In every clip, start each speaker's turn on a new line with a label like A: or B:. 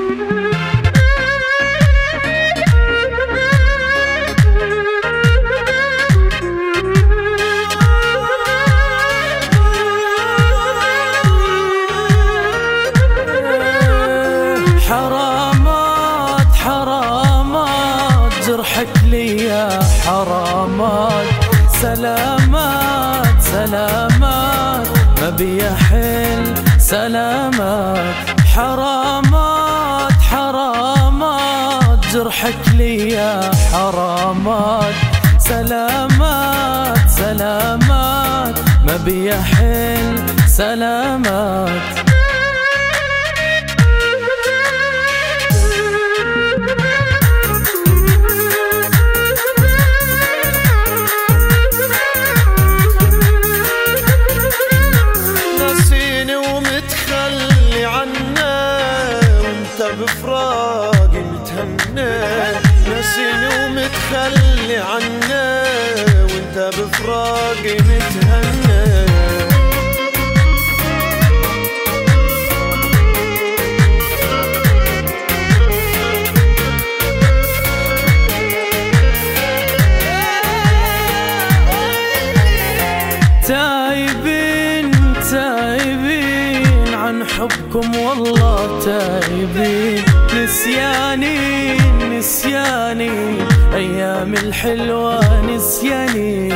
A: حرامات حرامات جرحك لي يا حرامات سلامات سلامات ما بيحل سلامات حرامات حرامات جرحك لي يا حرامات سلامات سلامات ما بيحل سلامات
B: بفراقي متهنى ناسيني ومتخلي عنا وانت بفراقي متهنى
A: تايبين تايبين عن حبكم والله تايبين نسياني نسياني أيام الحلوة نسياني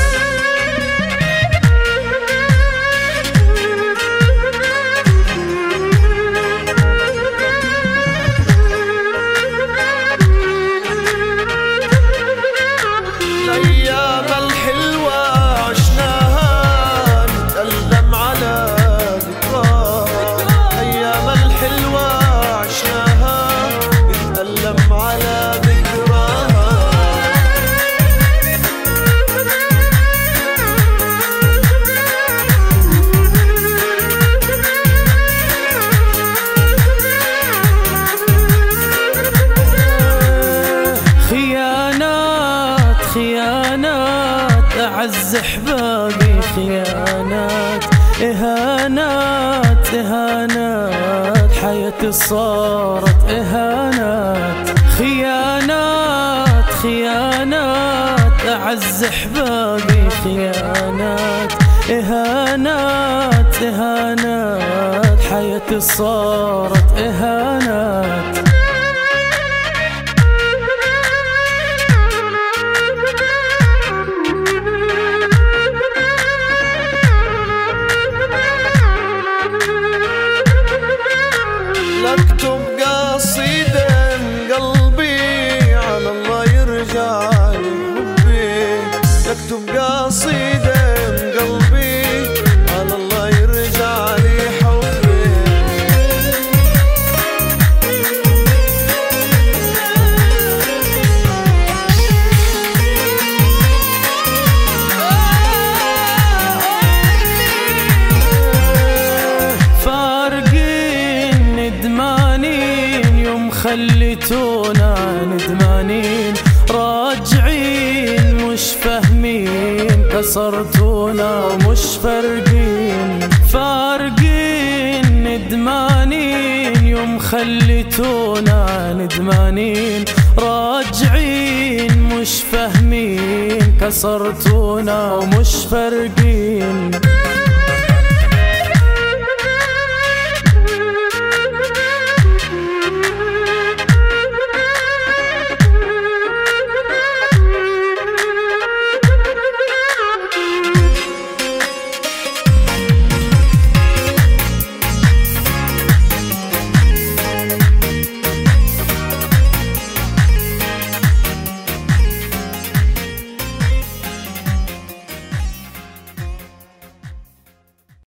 A: أعز أحبابي خيانات إهانات إهانات حياتي صارت إهانات خيانات خيانات أعز أحبابي خيانات إهانات إهانات حياتي صارت إهانات
B: اكتب قصيدة من قلبي على الله يرجع لي حبي
A: فارقين ندمانين يوم خليتونا ندمانين راجعين مش فاهمين كسرتونا ومش فارقين فارقين ندمانين يوم خليتونا ندمانين راجعين مش فاهمين كسرتونا ومش فارقين